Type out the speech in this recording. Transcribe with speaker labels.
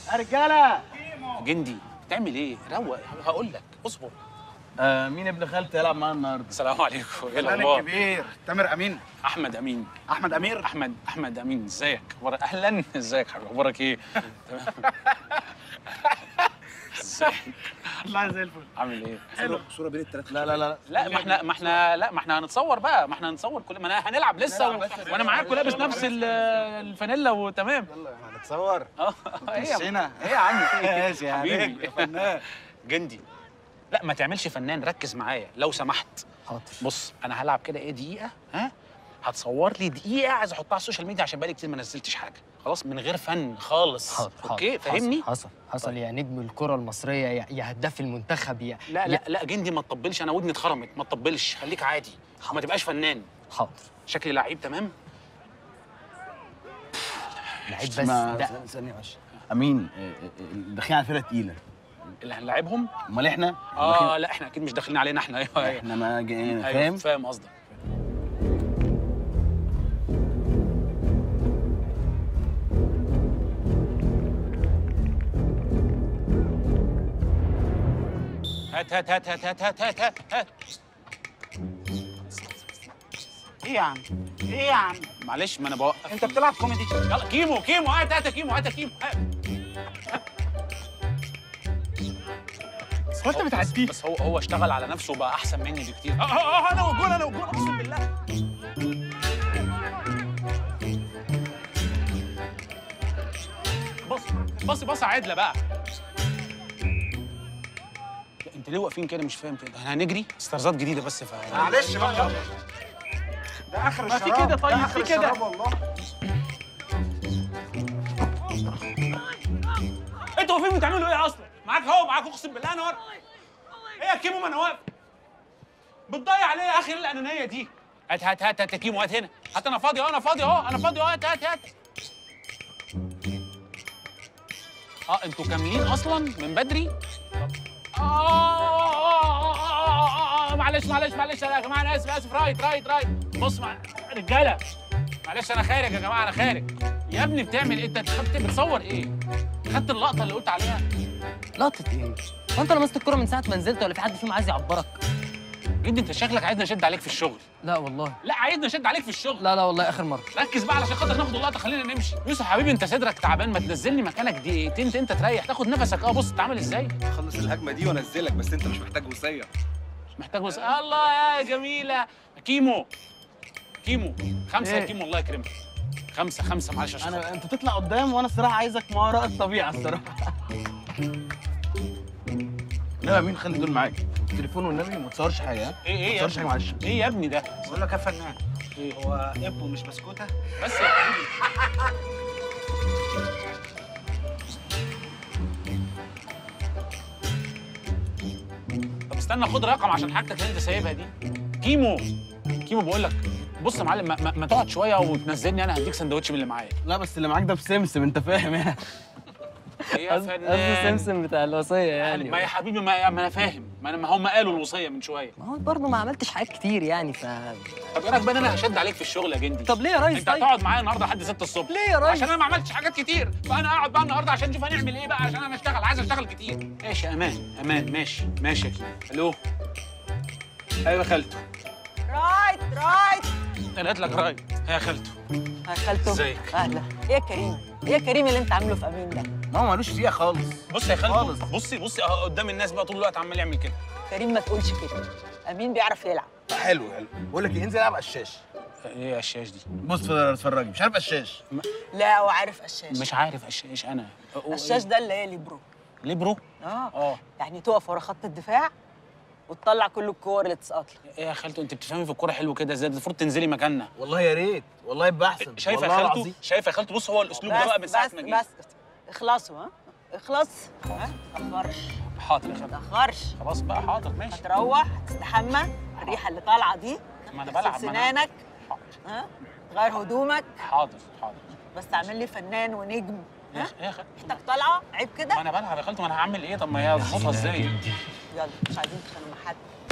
Speaker 1: يا رجاله
Speaker 2: جندي تعمل ايه روق هقول لك اصبر
Speaker 1: آه مين ابن خالتي يلعب معانا النهارده
Speaker 2: السلام عليكم ايه
Speaker 3: الفنان
Speaker 2: الاخبار
Speaker 3: الكبير تامر امين
Speaker 2: احمد امين
Speaker 3: احمد امير
Speaker 2: احمد احمد امين ازيك اخبارك اهلا ازيك حبيبي اخبارك ايه تمام. ازيك
Speaker 3: الله زي الفل
Speaker 2: عامل ايه
Speaker 3: حلو صوره بين الثلاثه
Speaker 1: لا لا لا
Speaker 2: لا ما احنا ما احنا لا ما احنا هنتصور بقى ما احنا هنتصور كل ما أنا هنلعب لسه و... وانا معاكم لابس نفس ال- الفانيلا وتمام
Speaker 1: هنتصور
Speaker 2: اه ايه يا-
Speaker 1: وشنا.
Speaker 2: ايه يا عم في إيه؟
Speaker 1: ماشي يا
Speaker 2: حبيبي
Speaker 1: حبيبي يا فنان
Speaker 2: جندي لا ما تعملش فنان ركز معايا لو سمحت
Speaker 4: حاضر
Speaker 2: بص انا هلعب كده ايه دقيقه ها هتصور لي دقيقه عايز احطها على السوشيال ميديا عشان بقالي كتير ما نزلتش حاجه خلاص من غير فن خالص
Speaker 4: حاضر
Speaker 2: اوكي
Speaker 4: حاضر.
Speaker 2: فاهمني
Speaker 4: حصل حصل, حصل يا نجم الكرة المصرية يا, يا هداف المنتخب يا
Speaker 2: لا
Speaker 4: يا
Speaker 2: لا لا جندي ما تطبلش انا ودني اتخرمت ما تطبلش خليك عادي ما تبقاش فنان
Speaker 4: حاضر
Speaker 2: شكلي لعيب تمام
Speaker 4: لعيب بس
Speaker 1: ما-
Speaker 4: ده
Speaker 1: ثانية- ثانية يا باشا امين آه، آه، داخلين على فرقه تقيله
Speaker 2: اللي هنلاعبهم
Speaker 1: امال احنا
Speaker 2: اه لا احنا اكيد مش داخلين علينا احنا ايوه ايوه
Speaker 1: احنا ما جايين
Speaker 2: أيوة،
Speaker 1: فاهم
Speaker 2: فاهم قصدك هات هات هات هات هات هات هات هات هات
Speaker 3: ايه يا عم ايه يا عم
Speaker 2: معلش ما انا بوقف
Speaker 3: انت بتلعب كوميدي
Speaker 2: يلا كيمو كيمو هات هات يا كيمو هات يا كيمو هات
Speaker 3: هو انت بتعديه
Speaker 2: بس هو هو اشتغل على نفسه وبقى احسن مني بكتير اه اه اه انا والجول انا والجول اقسم بالله بص بص بص عادله بقى انت ليه واقفين كده مش فاهم كده احنا هنجري استرزات جديده بس ف
Speaker 3: معلش بقى ده اخر
Speaker 2: ما في
Speaker 3: الشراب
Speaker 2: كده طيب،
Speaker 3: ده
Speaker 2: في
Speaker 3: آخر
Speaker 2: كده.
Speaker 3: الشراب والله
Speaker 2: انتوا واقفين بتعملوا ايه اصلا؟ معاك هو معاك اقسم بالله انا واقف ايه يا كيمو ما انا واقف بتضيع عليه يا اخي الانانيه دي هات هات هات هات يا كيمو هات هنا هات انا فاضي اهو انا فاضي اهو انا فاضي اهو هات هات هات اه انتوا كاملين اصلا من بدري طب آه, آه, آه, آه, آه, آه معلش معلش معلش يا جماعه انا اسف اسف رايت رايت رايت بص مع... رجاله معلش انا خارج يا جماعه انا خارج يا ابني بتعمل ايه انت خدت بتصور ايه خدت اللقطه اللي قلت عليها
Speaker 4: لقطة ايه؟ هو انت لمست الكرة من ساعة ما نزلت ولا في حد فيهم عايز يعبرك؟
Speaker 2: جدي انت شكلك عايزني اشد عليك في الشغل
Speaker 4: لا والله
Speaker 2: لا عايزني اشد عليك في الشغل
Speaker 4: لا لا والله اخر مرة
Speaker 2: ركز بقى علشان خاطر ناخد اللقطه خلينا نمشي يوسف حبيبي انت صدرك تعبان ما تنزلني مكانك دقيقتين انت تريح تاخد نفسك اه بص اتعامل ازاي
Speaker 5: خلص الهجمه دي وانزلك بس انت مش محتاج وصيه
Speaker 2: مش محتاج بص الله يا جميله كيمو كيمو خمسه يا
Speaker 1: إيه؟
Speaker 2: كيمو الله يكرمك خمسه خمسه معلش عشان
Speaker 1: انا انت تطلع قدام وانا الصراحه عايزك ما وراء الطبيعه الصراحه لا يا امين خلي دول معاك التليفون والنبي ما تصورش حاجه ها
Speaker 2: ايه ايه
Speaker 1: ما
Speaker 2: يا
Speaker 1: تصورش حاجه
Speaker 2: ابني
Speaker 1: معلش
Speaker 2: ايه يا ابني ده
Speaker 3: بقول لك يا فنان
Speaker 2: إيه؟
Speaker 3: هو ابو مش بسكوته
Speaker 2: بس يا حبيبي طب استنى خد رقم عشان حاجتك اللي انت سايبها دي كيمو كيمو بقول لك بص يا معلم ما, ما, ما تقعد شويه وتنزلني انا هديك سندوتش من اللي معايا
Speaker 1: لا بس اللي معاك ده بسمسم انت فاهم يعني
Speaker 2: إيه يا
Speaker 4: قصدي
Speaker 2: فنان
Speaker 4: سمسم بتاع الوصية يعني
Speaker 2: ما يا حبيبي ما, ما انا فاهم ما, أنا ما هم قالوا الوصيه من شويه
Speaker 4: ما هو برضه ما عملتش حاجات كتير يعني ف
Speaker 2: طب ايه رايك بقى إن انا هشد عليك في الشغل يا جندي
Speaker 4: طب ليه يا ريس
Speaker 2: انت
Speaker 4: طيب؟
Speaker 2: هتقعد معايا النهارده لحد 6 الصبح
Speaker 4: ليه يا ريس؟
Speaker 2: عشان انا ما عملتش حاجات كتير فانا اقعد بقى النهارده عشان نشوف هنعمل ايه بقى عشان انا اشتغل عايز اشتغل كتير ماشي يا امان امان ماشي ماشي يا كيمو الو ايوه يا خالته
Speaker 6: رايت رايت
Speaker 2: انا قلت لك رايت يا خالته
Speaker 6: يا خالته
Speaker 2: ازيك؟
Speaker 6: اهلا ايه يا كريم ايه يا كريم اللي انت عامله في امين ده
Speaker 1: ما هو ملوش فيها خالص
Speaker 2: بص يا خالته
Speaker 1: خالص.
Speaker 2: بصي بصي اهو قدام الناس بقى طول الوقت عمال يعمل كده
Speaker 6: كريم ما تقولش كده امين بيعرف يلعب
Speaker 1: حلو حلو بقول لك إيه، انزل العب قشاش
Speaker 2: ايه يا الشاش دي
Speaker 1: بص اتفرجي مش عارف قشاش
Speaker 6: لا وعارف قشاش
Speaker 2: مش عارف الشاش انا
Speaker 6: قشاش ده اللي هي ليبرو
Speaker 2: ليبرو
Speaker 6: اه
Speaker 2: اه
Speaker 6: يعني تقف ورا خط الدفاع وتطلع كل الكور اللي تسقط لك
Speaker 2: ايه يا خالته انت بتفهمي في الكوره حلو كده ازاي المفروض تنزلي مكاننا
Speaker 1: والله يا ريت والله يبقى احسن
Speaker 2: شايفه يا
Speaker 1: والله
Speaker 2: خالته
Speaker 1: العظيم.
Speaker 2: شايفه يا خالته بص هو الاسلوب ده بقى من
Speaker 6: بس
Speaker 2: ساعه
Speaker 6: بس
Speaker 2: ما جه
Speaker 6: بس اخلصوا ها اخلص ها ما تاخرش
Speaker 2: حاضر يا
Speaker 6: ما
Speaker 2: خالته
Speaker 6: تاخرش
Speaker 2: خلاص بقى حاضر ماشي
Speaker 6: هتروح تستحمى الريحه اللي طالعه دي
Speaker 2: ما انا
Speaker 6: تغسل
Speaker 2: بلعب ما أنا-
Speaker 6: سنانك
Speaker 2: حاضر
Speaker 6: ها تغير هدومك
Speaker 2: حاضر حاضر
Speaker 6: بس تعمل لي فنان ونجم
Speaker 2: يا
Speaker 6: ها
Speaker 2: أخ- يا خالته
Speaker 6: ريحتك طالعه عيب
Speaker 2: ما
Speaker 6: كده
Speaker 2: انا بلعب يا خالته ما انا هعمل ايه طب ما هي اظبطها ازاي
Speaker 6: يلا مش عايزين تتخانقوا مع حد